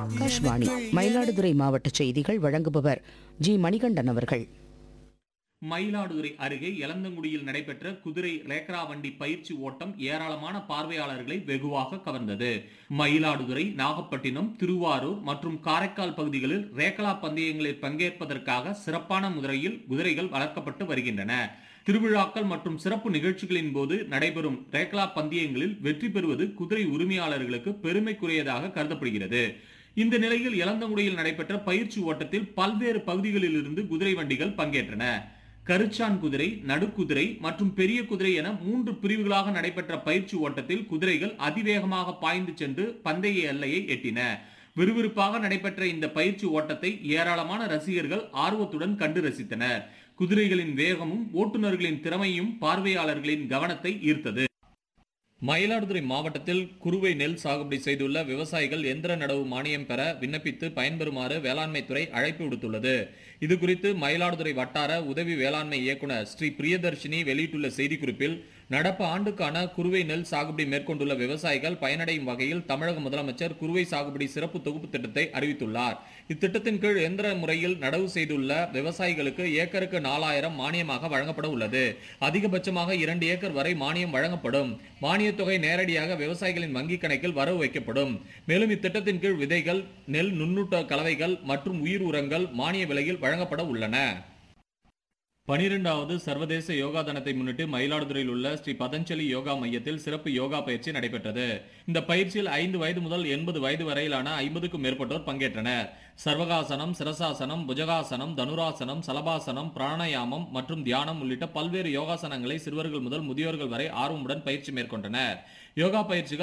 ஆகாஷ்வாணி மயிலாடுதுறை மாவட்ட செய்திகள் வழங்குபவர் ஜி மணிகண்டன் அவர்கள் மயிலாடுதுறை அருகே எலந்தங்குடியில் நடைபெற்ற குதிரை ரேக்ரா வண்டி பயிற்சி ஓட்டம் ஏராளமான பார்வையாளர்களை வெகுவாக கவர்ந்தது மயிலாடுதுறை நாகப்பட்டினம் திருவாரூர் மற்றும் காரைக்கால் பகுதிகளில் ரேக்லா பந்தயங்களில் பங்கேற்பதற்காக சிறப்பான முறையில் குதிரைகள் வளர்க்கப்பட்டு வருகின்றன திருவிழாக்கள் மற்றும் சிறப்பு நிகழ்ச்சிகளின் போது நடைபெறும் ரேக்லா பந்தயங்களில் வெற்றி பெறுவது குதிரை உரிமையாளர்களுக்கு பெருமைக்குரியதாக கருதப்படுகிறது இந்த நிலையில் இளந்தங்குடியில் நடைபெற்ற பயிற்சி ஓட்டத்தில் பல்வேறு பகுதிகளில் இருந்து குதிரை வண்டிகள் பங்கேற்றன கருச்சான் குதிரை நடுக்குதிரை மற்றும் பெரிய குதிரை என மூன்று பிரிவுகளாக நடைபெற்ற பயிற்சி ஓட்டத்தில் குதிரைகள் அதிவேகமாக பாய்ந்து சென்று பந்தய எல்லையை எட்டின விறுவிறுப்பாக நடைபெற்ற இந்த பயிற்சி ஓட்டத்தை ஏராளமான ரசிகர்கள் ஆர்வத்துடன் கண்டு ரசித்தனர் குதிரைகளின் வேகமும் ஓட்டுநர்களின் திறமையும் பார்வையாளர்களின் கவனத்தை ஈர்த்தது மயிலாடுதுறை மாவட்டத்தில் குறுவை நெல் சாகுபடி செய்துள்ள விவசாயிகள் எந்திர நடவு மானியம் பெற விண்ணப்பித்து பயன்பெறுமாறு வேளாண்மைத்துறை அழைப்பு விடுத்துள்ளது இது குறித்து மயிலாடுதுறை வட்டார உதவி வேளாண்மை இயக்குனர் ஸ்ரீ பிரியதர்ஷினி வெளியிட்டுள்ள செய்திக்குறிப்பில் நடப்பு ஆண்டுக்கான குறுவை நெல் சாகுபடி மேற்கொண்டுள்ள விவசாயிகள் பயனடையும் வகையில் தமிழக முதலமைச்சர் குறுவை சாகுபடி சிறப்பு தொகுப்பு திட்டத்தை அறிவித்துள்ளார் இத்திட்டத்தின் கீழ் எந்திர முறையில் நடவு செய்துள்ள விவசாயிகளுக்கு ஏக்கருக்கு நாலாயிரம் மானியமாக வழங்கப்பட உள்ளது அதிகபட்சமாக இரண்டு ஏக்கர் வரை மானியம் வழங்கப்படும் மானியத் தொகை நேரடியாக விவசாயிகளின் வங்கிக் கணக்கில் வரவு வைக்கப்படும் மேலும் இத்திட்டத்தின் கீழ் விதைகள் நெல் நுண்ணூட்ட கலவைகள் மற்றும் உயிர் உரங்கள் மானிய விலையில் வழங்கப்பட உள்ளன பனிரெண்டாவது சர்வதேச யோகா தினத்தை முன்னிட்டு மயிலாடுதுறையில் உள்ள ஸ்ரீ பதஞ்சலி யோகா மையத்தில் சிறப்பு யோகா பயிற்சி நடைபெற்றது இந்த பயிற்சியில் ஐந்து வயது முதல் எண்பது வயது வரையிலான ஐம்பதுக்கும் மேற்பட்டோர் பங்கேற்றனர் சர்வகாசனம் சிரசாசனம் புஜகாசனம் தனுராசனம் சலபாசனம் பிராணாயாமம் மற்றும் தியானம் உள்ளிட்ட பல்வேறு யோகாசனங்களை சிறுவர்கள் முதல் முதியோர்கள் வரை ஆர்வமுடன் பயிற்சி மேற்கொண்டனர் யோகா பயிற்சிகள்